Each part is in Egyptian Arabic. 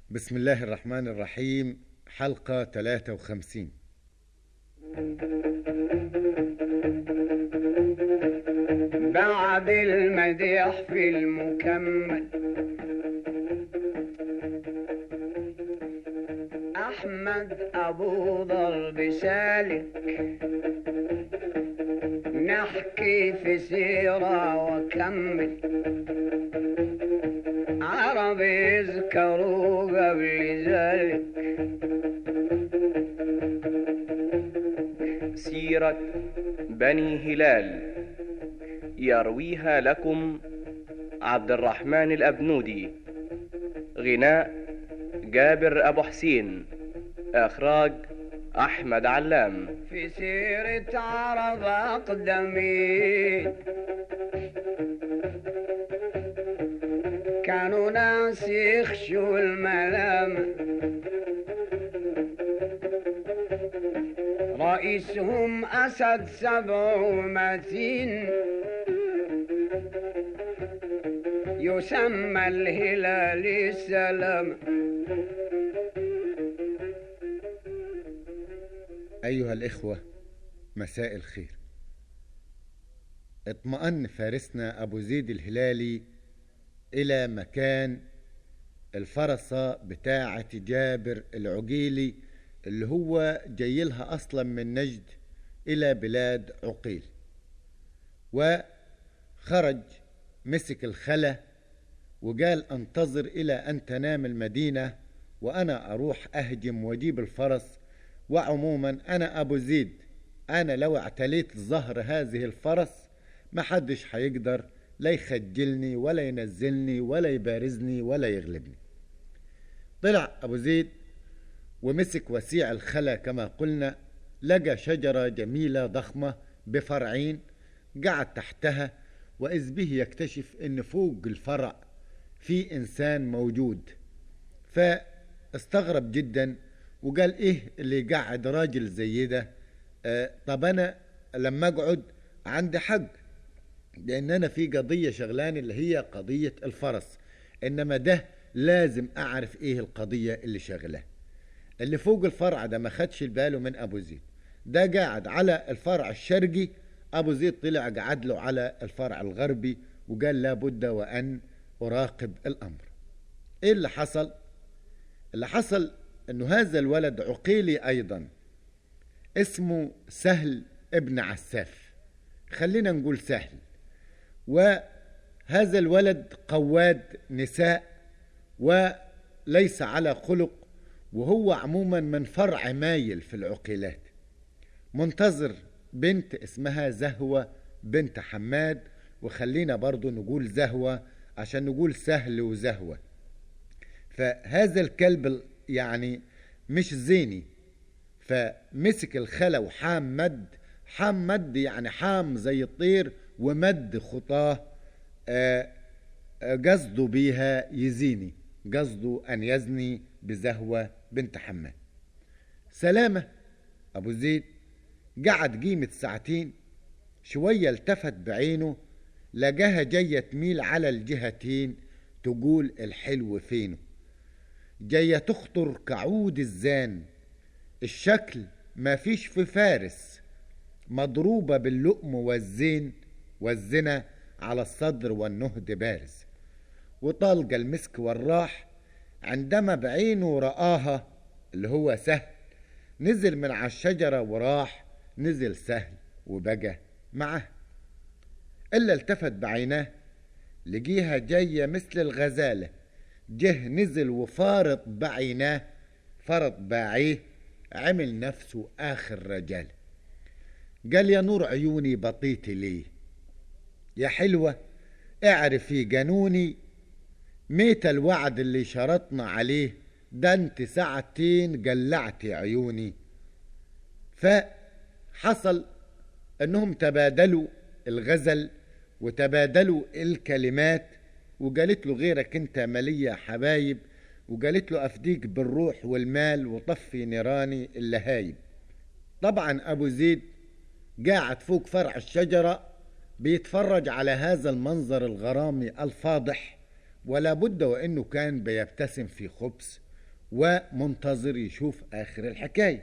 بسم الله الرحمن الرحيم حلقة 53 بعد المديح في المكمل أحمد أبو ضرب سالك نحكي في سيرة وكمل عرب يذكروا قبل ذلك سيرة بني هلال يرويها لكم عبد الرحمن الأبنودي غناء جابر أبو حسين إخراج أحمد علام في سيرة عرب أقدمين كانوا ناس يخشوا الملامة رئيسهم أسد سبع ومتين يسمى الهلال السلام أيها الإخوة مساء الخير اطمأن فارسنا أبو زيد الهلالي إلى مكان الفرصة بتاعة جابر العقيلي اللي هو جايلها أصلا من نجد إلى بلاد عقيل وخرج مسك الخلا وقال انتظر إلى أن تنام المدينة وأنا أروح أهجم وأجيب الفرس وعموما أنا أبو زيد أنا لو اعتليت ظهر هذه الفرس محدش هيقدر لا يخجلني ولا ينزلني ولا يبارزني ولا يغلبني طلع أبو زيد ومسك وسيع الخلا كما قلنا لقى شجرة جميلة ضخمة بفرعين قعد تحتها وإذ به يكتشف إن فوق الفرع في إنسان موجود فاستغرب جدا وقال إيه اللي قاعد راجل زي ده آه طب أنا لما أقعد عندي حق لأن أنا في قضية شغلاني اللي هي قضية الفرس إنما ده لازم أعرف إيه القضية اللي شغلاه اللي فوق الفرع ده ما خدش باله من أبو زيد ده قاعد على الفرع الشرقي أبو زيد طلع قعد له على الفرع الغربي وقال لابد وأن أراقب الأمر إيه اللي حصل؟ اللي حصل أنه هذا الولد عقيلي أيضا اسمه سهل ابن عساف خلينا نقول سهل وهذا الولد قواد نساء وليس على خلق وهو عموما من فرع مايل في العقيلات منتظر بنت اسمها زهوة بنت حماد وخلينا برضو نقول زهوة عشان نقول سهل وزهوة فهذا الكلب يعني مش زيني فمسك الخلا وحام مد حام مد يعني حام زي الطير ومد خطاه قصده بيها يزيني قصده أن يزني بزهوة بنت حماد سلامة أبو زيد قعد قيمة ساعتين شوية التفت بعينه لقاها جاية تميل على الجهتين تقول الحلو فينه جاية تخطر كعود الزان الشكل ما فيش في فارس مضروبة باللؤم والزين والزنا على الصدر والنهد بارز وطالقة المسك والراح عندما بعينه رآها اللي هو سهل نزل من على الشجرة وراح نزل سهل وبقى معه إلا التفت بعيناه لقيها جاية مثل الغزالة جه نزل وفارط بعيناه فرط باعيه عمل نفسه آخر رجال قال يا نور عيوني بطيتي ليه يا حلوة اعرفي جنوني ميت الوعد اللي شرطنا عليه ده انت ساعتين قلعتي عيوني فحصل انهم تبادلوا الغزل وتبادلوا الكلمات وقالت له غيرك انت مالية حبايب وقالت له افديك بالروح والمال وطفي نيراني اللهايب طبعا ابو زيد قاعد فوق فرع الشجرة بيتفرج على هذا المنظر الغرامي الفاضح ولا بد وانه كان بيبتسم في خبث ومنتظر يشوف آخر الحكاية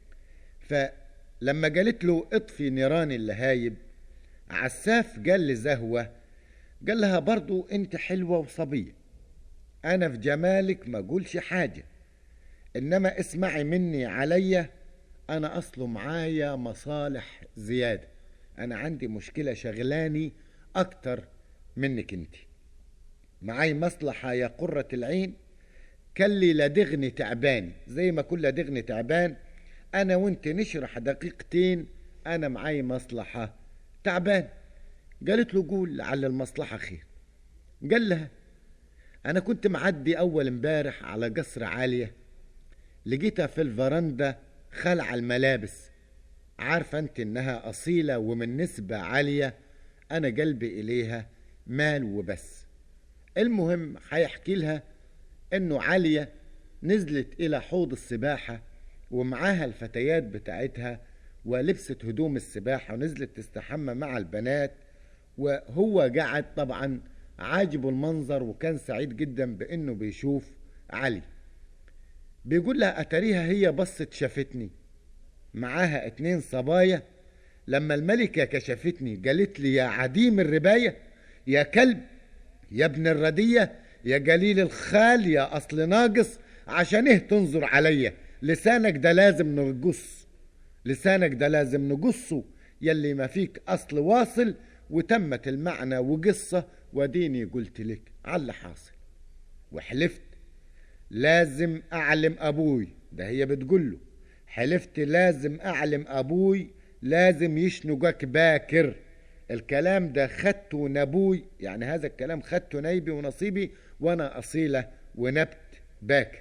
فلما قالت له اطفي نيران اللهايب عساف قال لزهوة قال لها برضو انت حلوة وصبية انا في جمالك ما اقولش حاجة انما اسمعي مني عليا انا اصله معايا مصالح زيادة انا عندي مشكلة شغلاني اكتر منك انت معاي مصلحة يا قرة العين كلي لدغني تعباني زي ما كل لدغني تعبان انا وانت نشرح دقيقتين انا معاي مصلحة تعبان قالت له قول لعل المصلحة خير قال لها انا كنت معدي اول امبارح على قصر عالية لقيتها في الفرندا خلع الملابس عارفة انت انها اصيلة ومن نسبة عالية انا قلبي اليها مال وبس المهم هيحكي لها انه عالية نزلت الى حوض السباحة ومعاها الفتيات بتاعتها ولبست هدوم السباحة ونزلت تستحمى مع البنات وهو قعد طبعا عاجبه المنظر وكان سعيد جدا بانه بيشوف علي بيقول لها اتريها هي بصت شافتني معاها اتنين صبايا لما الملكة كشفتني قالت لي يا عديم الرباية يا كلب يا ابن الردية يا قليل الخال يا أصل ناقص عشان ايه تنظر عليا لسانك ده لازم نقص لسانك ده لازم نقصه يلي ما فيك أصل واصل وتمت المعنى وقصة وديني قلت لك على اللي حاصل وحلفت لازم أعلم أبوي ده هي بتقول له حلفت لازم أعلم أبوي لازم يشنقك باكر الكلام ده خدته نبوي يعني هذا الكلام خدته نيبي ونصيبي وانا اصيله ونبت باكر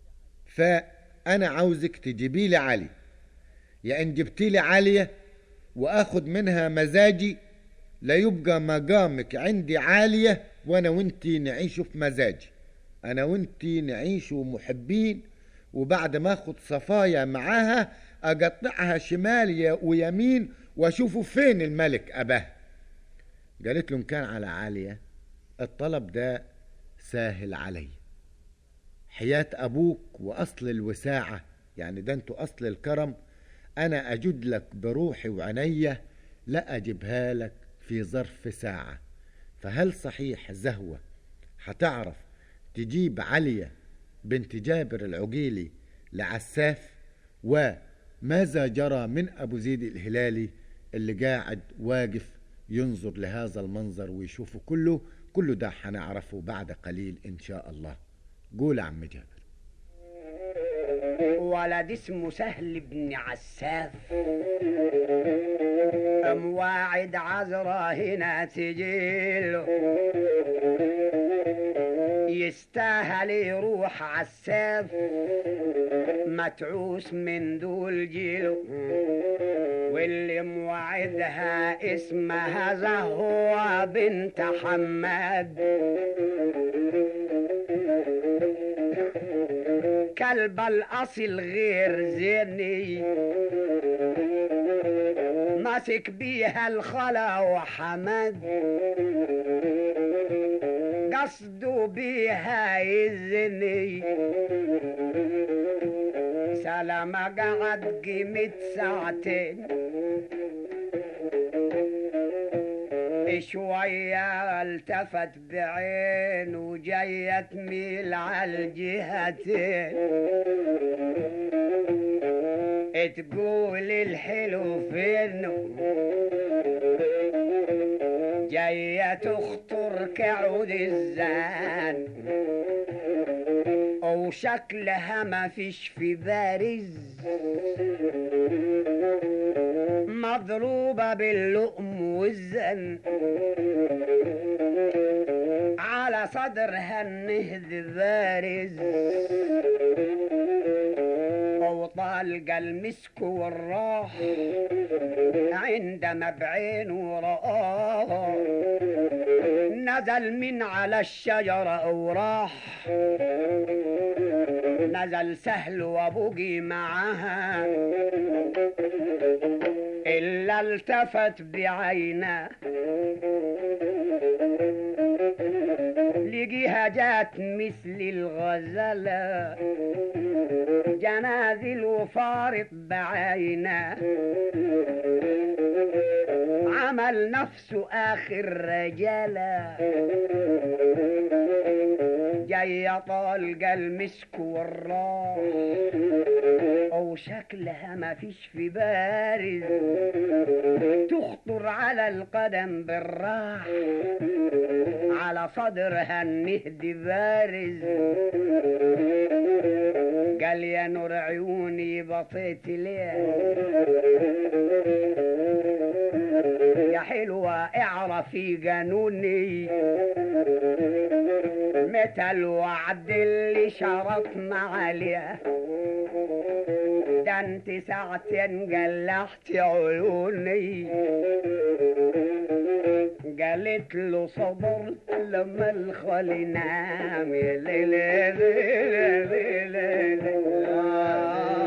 فانا عاوزك تجيبي لي علي يا ان جبتي لي عاليه واخد منها مزاجي لا يبقى مقامك عندي عاليه وانا وانتي نعيش في مزاجي انا وانتي نعيش محبين وبعد ما اخد صفايا معاها اقطعها شمال ويمين واشوفوا فين الملك اباه قالت له ان كان على عاليه الطلب ده ساهل علي حياة ابوك واصل الوساعة يعني ده انتوا اصل الكرم انا اجد لك بروحي وعينيا لا اجيبها لك في ظرف ساعة فهل صحيح زهوة هتعرف تجيب علية بنت جابر العقيلي لعساف وماذا جرى من ابو زيد الهلالي اللي قاعد واقف ينظر لهذا المنظر ويشوفه كله كله ده هنعرفه بعد قليل ان شاء الله قول يا عم جابر ولد اسمه سهل بن عساف مواعد عذرا هنا تجيله يستاهل يروح عساف متعوس من دول جيله واللي موعدها اسمها زهوة بنت حماد كلب الأصل غير زيني ماسك بيها الخلا وحمد قصده بيها يزني سلامة قعد قيمة ساعتين شوية التفت بعين وجاية تميل على الجهتين تقول الحلو فينه جاية تخطر كعود الزان وشكلها ما فيش في بارز مضروبة باللؤم والزن على صدرها النهد بارز وطالقة المسك والراح عندما بعينه رآه نزل من على الشجرة وراح نزل سهل وبقي معها إلا التفت بعينه لقيها جات مثل الغزلة جنازل وفارط بعينه عمل نفسه آخر رجالة جاي طالقة المسك والراح وشكلها ما فيش في بارز تخطر على القدم بالراح على صدرها النهد بارز قال يا نور عيوني بطيت ليه يا حلوة اعرفي جنوني متى الوعد اللي شرطنا عليه ده انت ساعتين قلعت عيوني قالت له صبرت لما الخلي نام يا ليل يا ليل يا ليل يا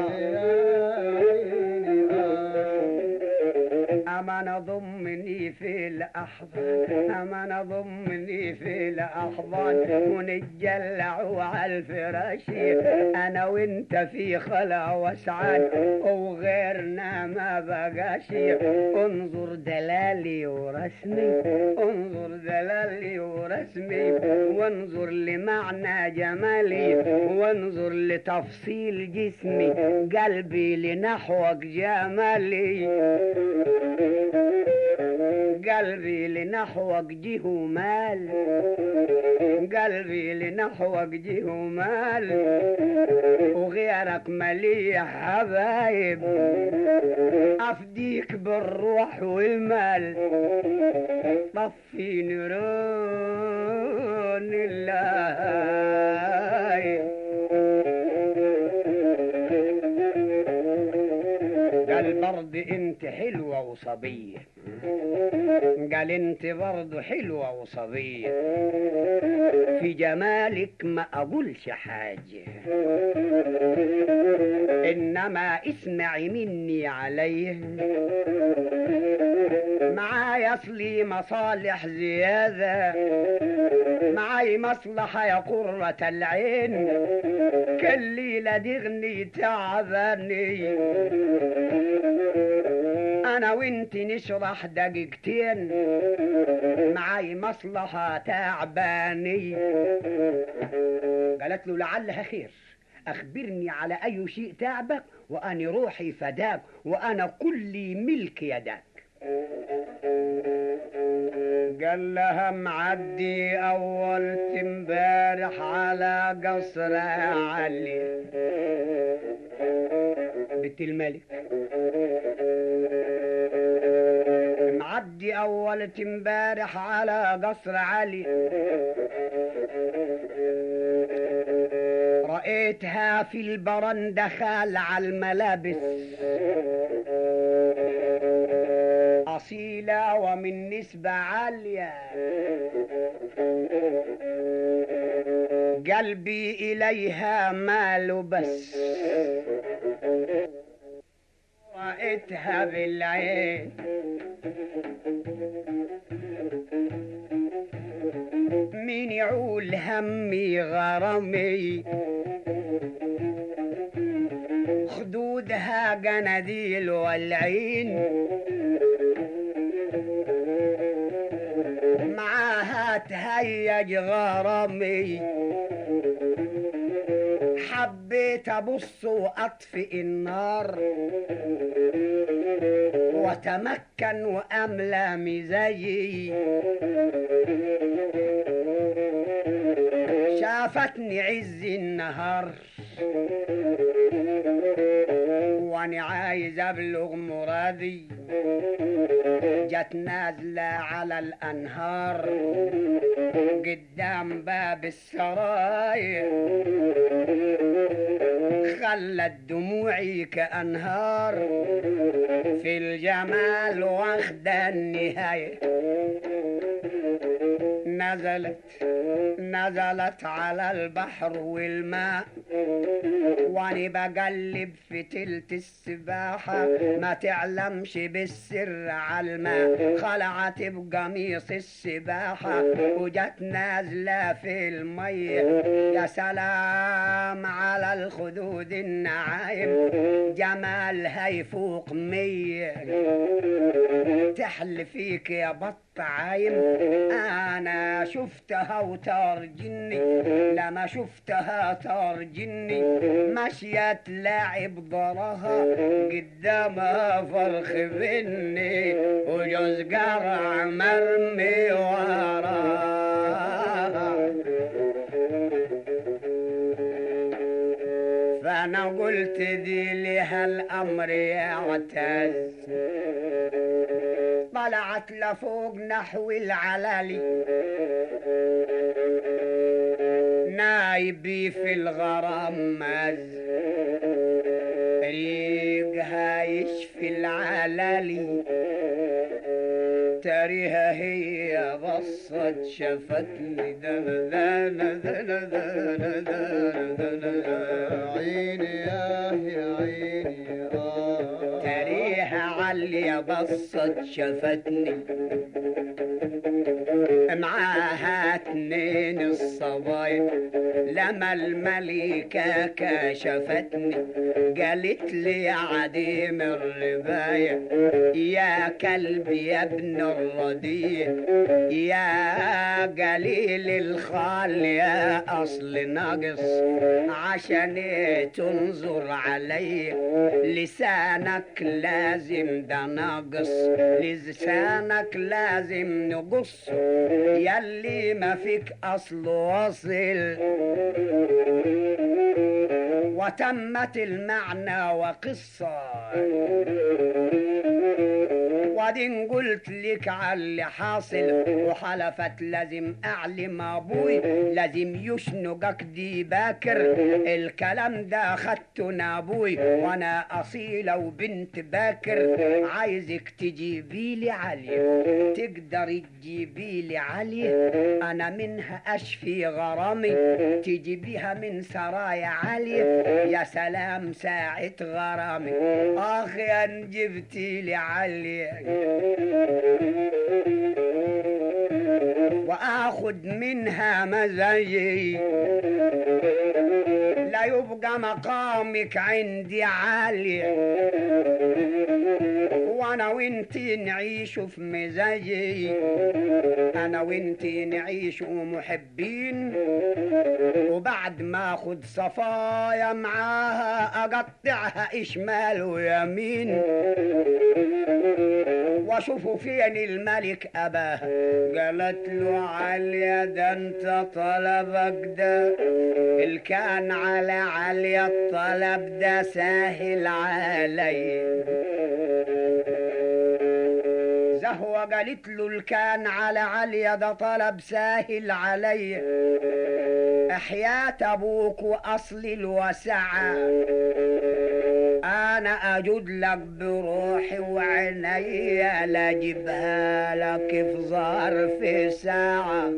ليل. أمانة ضمني في الأحضان أمانة ضمني في الأحضان ونتجلع على الفراش أنا وأنت في خلا وسعاد وغيرنا ما بقاش انظر دلالي ورسمي انظر دلالي ورسمي وانظر لمعنى جمالي وانظر لتفصيل جسمي قلبي لنحوك جمالي قلبي لنحوك جه مال قلبي لنحوك جه مال وغيرك مليح حبايب افديك بالروح والمال طفي نيران الله قال برضه انت حلوة وصبية قال انت برضه حلوة وصبية في جمالك ما اقولش حاجة انما اسمعي مني عليه معايا اصلي مصالح زيادة معاي مصلحة يا قرة العين كالليلة دغني تعباني انا وانت نشرح دقيقتين معاي مصلحة تعباني قالت له لعلها خير اخبرني على اي شيء تعبك وانا روحي فداك وانا كلي ملك يداك قال لها معدي اول امبارح على قصر علي بنت الملك معدي اول امبارح على قصر علي رأيتها في البرندة خال على الملابس أصيلة ومن نسبة عالية قلبي إليها مال بس رأيتها بالعين مين يعول همي غرامي خدودها قناديل والعين معاها تهيج غرامي حبيت ابص واطفئ النار وتمكن واملى مزاجي شافتني عز النهار وانا عايز ابلغ مرادي جت نازلة على الانهار قدام باب السراي خلت دموعي كأنهار في الجمال واخدة النهاية نزلت نزلت على البحر والماء واني بقلب في تلت السباحة ما تعلمش بالسر على الماء خلعت بقميص السباحة وجت نازلة في المية يا سلام على الخدود النعايم جمالها يفوق مية تحل فيك يا بط عايم انا شفتها وترجني لما شفتها ترجني مشيت لاعب ضرها قدامها فرخ بني وجوز قرع مرمي وراها فانا قلت دي لها الامر يعتز طلعت لفوق نحو العلالي نايبي في الغرام مز ريقها يشفي العلالي تريها هي بصت شفتني دنا دنا دنا دنا دنا دنا عيني يا يا عيني آه تريها علي بصت شفتني معاها اتنين الصبايا لما الملكة كشفتني قالت لي يا عديم الرباية يا كلب يا ابن الرديء يا قليل الخال يا أصل ناقص عشان تنظر علي لسانك لازم ده ناقص لسانك لازم نقص يلي ما فيك أصل واصل وتمت المعنى وقصة وبعدين قلت لك على اللي حاصل وحلفت لازم اعلم ابوي لازم يشنقك دي باكر الكلام ده خدته نابوي وانا اصيله وبنت باكر عايزك تجيبي لي علي تقدري تجيبي لي علي انا منها اشفي غرامي تجيبيها من سرايا علي يا سلام ساعة غرامي اخ يا إن جبتي لي علي واخد منها مزاجي لا يبقى مقامك عندي عالي وانا وانتي نعيش في مزاجي انا وانتي نعيش محبين وبعد ما اخد صفايا معاها اقطعها اشمال ويمين واشوفوا فين الملك اباها قالت له عليا ده انت طلبك ده الكان على عليا الطلب ده سهل علي زهوة قالت له الكان على عليا ده طلب سهل علي احياة ابوك واصل الوسعة انا اجد لك بروحي وعيني لاجيبها لك في ظرف ساعة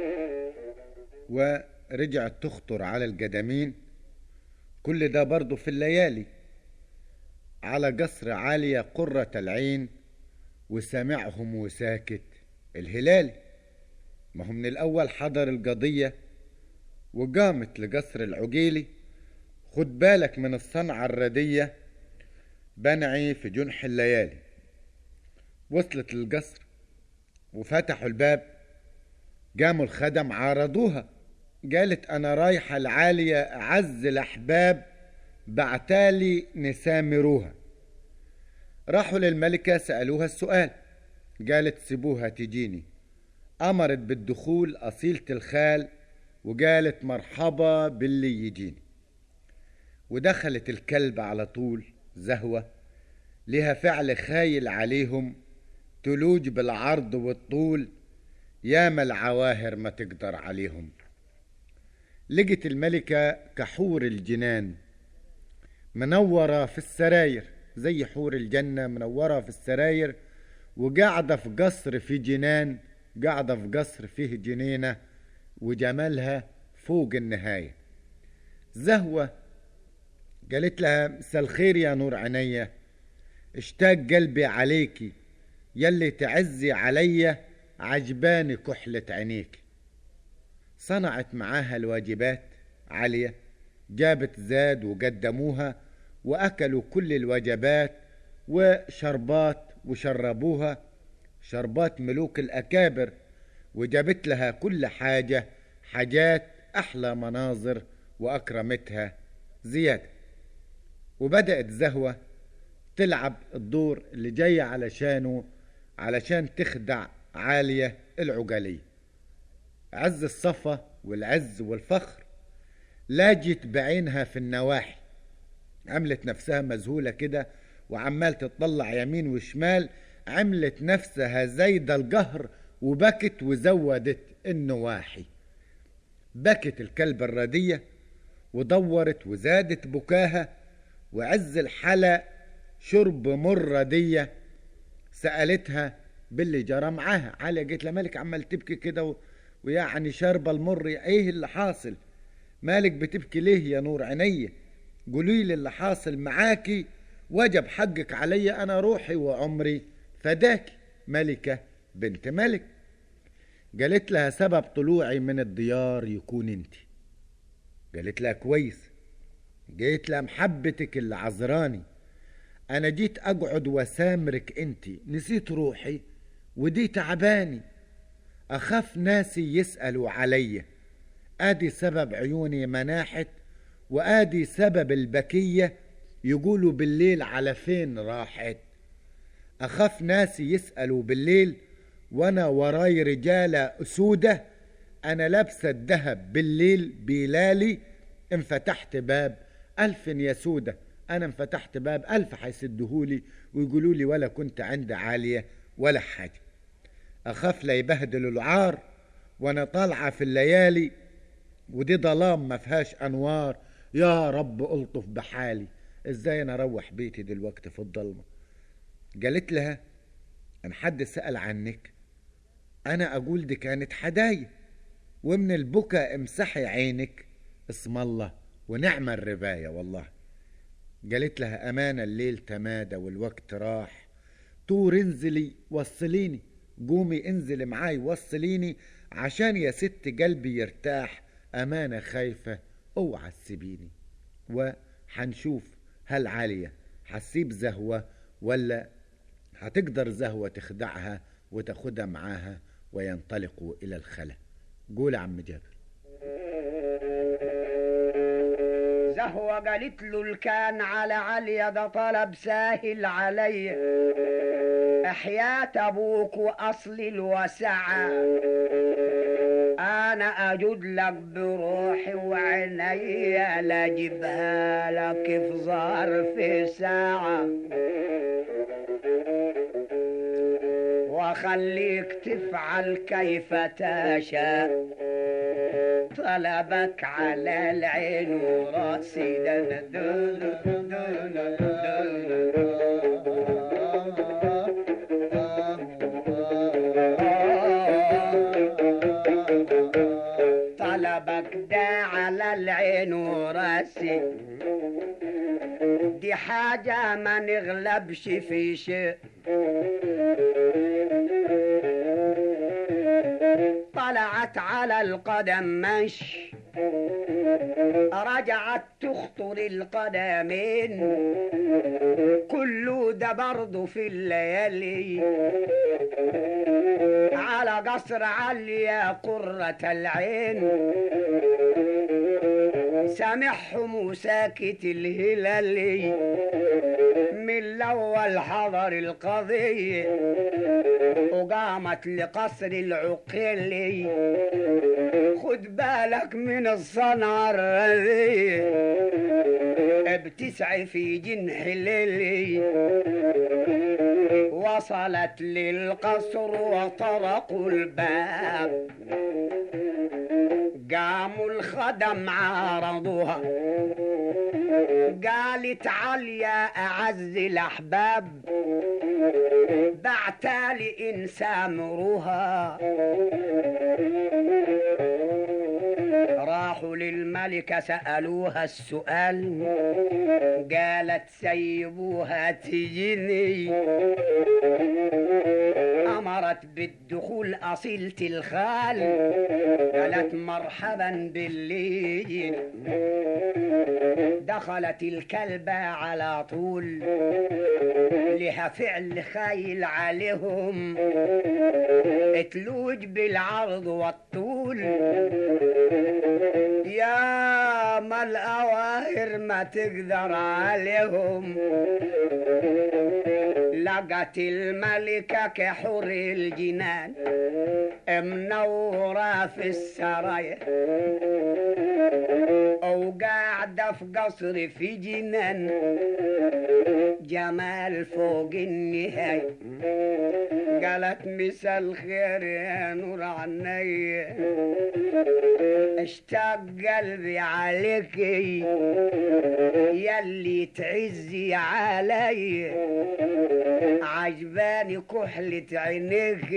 ورجعت تخطر على القدمين كل ده برضه في الليالي على قصر عالية قرة العين وسامعهم وساكت الهلال ما هو من الأول حضر القضية وقامت لقصر العقيلي خد بالك من الصنعة الردية بنعي في جنح الليالي وصلت للقصر وفتحوا الباب قاموا الخدم عارضوها قالت أنا رايحة العالية أعز الأحباب بعتالي نسامروها راحوا للملكة سألوها السؤال قالت سيبوها تجيني أمرت بالدخول أصيلة الخال وقالت مرحبا باللي يجيني ودخلت الكلب على طول زهوة لها فعل خايل عليهم تلوج بالعرض والطول ياما العواهر ما تقدر عليهم لقت الملكة كحور الجنان منورة في السراير زي حور الجنة منورة في السراير وقاعدة في قصر في جنان قاعدة في قصر فيه جنينة وجمالها فوق النهاية زهوة قالت لها مساء الخير يا نور عينيا اشتاق قلبي عليكي يلي تعزي عليا عجباني كحلة عينيك صنعت معاها الواجبات عالية جابت زاد وقدموها وأكلوا كل الوجبات وشربات وشربوها شربات ملوك الأكابر وجابت لها كل حاجة حاجات أحلى مناظر وأكرمتها زيادة وبدأت زهوة تلعب الدور اللي جاي علشانه علشان تخدع عالية العجلية عز الصفا والعز والفخر لاجت بعينها في النواحي عملت نفسها مذهولة كده وعمال تطلع يمين وشمال عملت نفسها زيد القهر وبكت وزودت النواحي بكت الكلب الردية ودورت وزادت بكاها وعز الحلا شرب مرة دية سألتها باللي جرى معاها علي قالت لها مالك عمال تبكي كده و... ويعني شاربة المر ايه اللي حاصل مالك بتبكي ليه يا نور عينيا قولي لي اللي حاصل معاكي وجب حقك عليا انا روحي وعمري فداكي ملكة بنت ملك قالت لها سبب طلوعي من الديار يكون انت قالت لها كويس قالت لها محبتك اللي عذراني انا جيت اقعد وسامرك انت نسيت روحي ودي تعباني اخاف ناسي يسألوا عليا ادي سبب عيوني مناحت وادي سبب البكية يقولوا بالليل على فين راحت اخاف ناسي يسألوا بالليل وانا وراي رجالة سودة انا لابسة الذهب بالليل بلالي انفتحت باب الف يا سودة انا انفتحت باب الف حيسدهولي ويقولوا لي ولا كنت عند عالية ولا حاجة اخاف لا يبهدلوا العار وانا طالعة في الليالي ودي ظلام ما فيهاش انوار يا رب الطف بحالي ازاي انا اروح بيتي دلوقتي في الضلمة قالت لها ان حد سأل عنك انا اقول دي كانت حدايا ومن البكا امسحي عينك اسم الله ونعم الرباية والله قالت لها امانة الليل تمادى والوقت راح طور انزلي وصليني قومي انزلي معاي وصليني عشان يا ست قلبي يرتاح امانة خايفة اوعى تسيبيني وحنشوف هل عالية حسيب زهوة ولا هتقدر زهوة تخدعها وتاخدها معاها وينطلقوا إلى الخلا قول يا عم جابر زهوة قالت له الكان على عليا ده طلب ساهل علي احياة ابوك واصل الوسعة انا اجد لك بروحي وعيني لاجيبها لك في ظرف ساعة واخليك تفعل كيف تشاء طلبك على العين وراسي دن دن دن طلبك ده على العين وراسي دي حاجة ما نغلبش في شيء طلعت على القدم مش رجعت تخطر القدمين كله ده برضه في الليالي على قصر عليا قرة العين سامحهم وساكت الهلالي من الاول حضر القضية وقامت لقصر العقيلي خد بالك من الصنعة الرذية بتسعي في جنح الليلي وصلت للقصر وطرقوا الباب قاموا الخدم عارضوها قالت عليا أعز الأحباب بعتالي إن سامروها راحوا للملكة سألوها السؤال قالت سيبوها تجيني أمرت بالدخول أصيلة الخال قالت مرحبا بالليل دخلت الكلبة على طول لها فعل خايل عليهم اتلوج بالعرض والطول يا ما الأواهر ما تقدر عليهم لقت الملكة كحور الجنان منورة في السرايا أو قاعدة في قصر في جنان جمال فوق النهاية قالت مسا الخير يا نور عيني اشتاق قلبي عليك يلي تعزي علي عجباني كحلة عينيك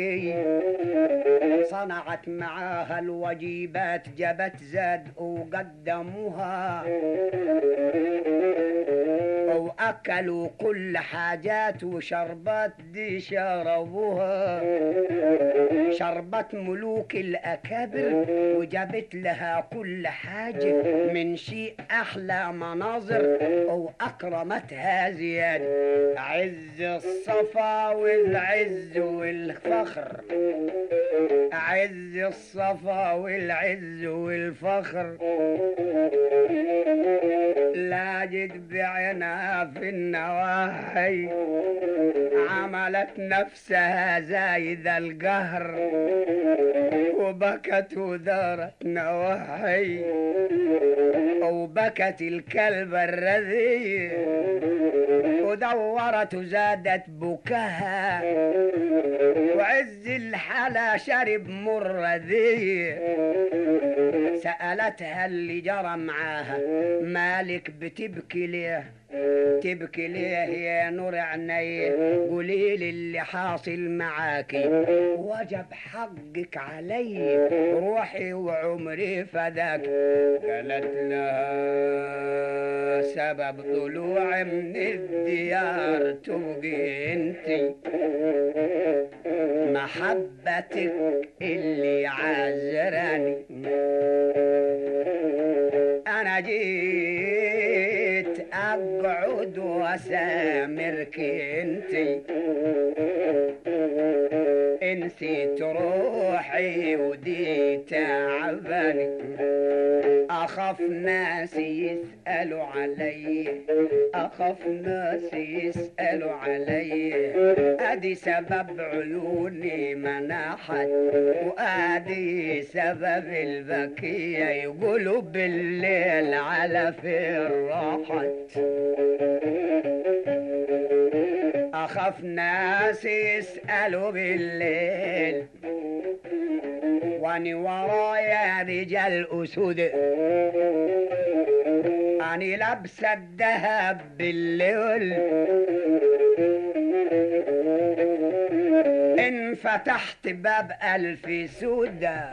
صنعت معاها الوجيبات جبت زاد وقدموها وأكلوا كل حاجات وشربات دي شربوها شربت ملوك الأكابر وجابت لها كل حاجة من شيء أحلى مناظر وأكرمتها زيادة عز الصفا والعز والفخر عز الصفا والعز والفخر لا جد بعينها في النواحي عملت نفسها زايد القهر وبكت ودارت نواحي وبكت الكلب الرذي ودورت وزادت بكاها وعز الحلا شرب مر ذي سألتها اللي جرى معاها مالك بتبكي ليه تبكي ليه يا نور عيني قولي لي اللي حاصل معاكي وجب حقك علي روحي وعمري فداك قالت لها سبب طلوع من الديار تبقي انتي محبتك اللي عذراني انا جيت اقعد واسامرك انتي نسيت روحي ودي تعباني اخاف ناس يسالوا علي اخاف ناس يسالوا علي ادي سبب عيوني مناحت وادي سبب البكيه يقولوا بالليل على فين راحت أخاف ناس يسألوا بالليل واني ورايا رجال أسود أني لابسة الذهب بالليل إن فتحت باب ألف سودة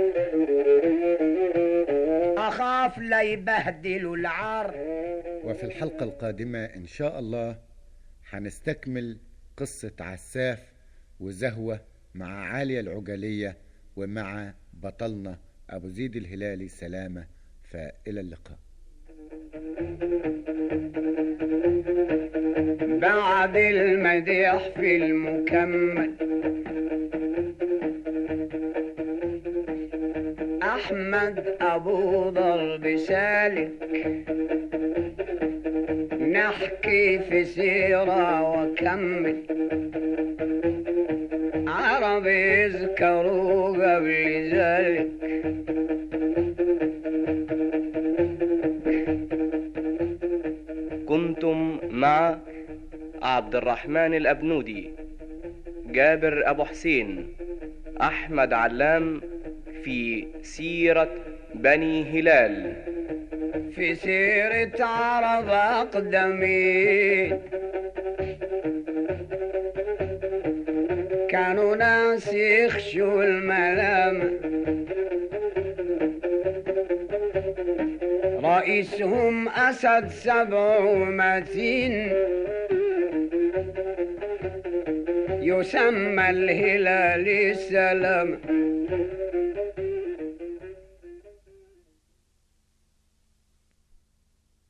أخاف لا يبهدلوا العار وفي الحلقة القادمة إن شاء الله هنستكمل قصة عساف وزهوة مع عالية العجلية ومع بطلنا أبو زيد الهلالي سلامة فإلى اللقاء بعد المديح في المكمل أحمد أبو ضرب سالك نحكي في سيرة وكمل عرب يذكروا قبل ذلك كنتم مع عبد الرحمن الأبنودي جابر أبو حسين أحمد علام في سيرة بني هلال في سيرة عرب أقدمين كانوا ناس يخشوا الملامة رئيسهم أسد سبع ومتين يسمى الهلال السلام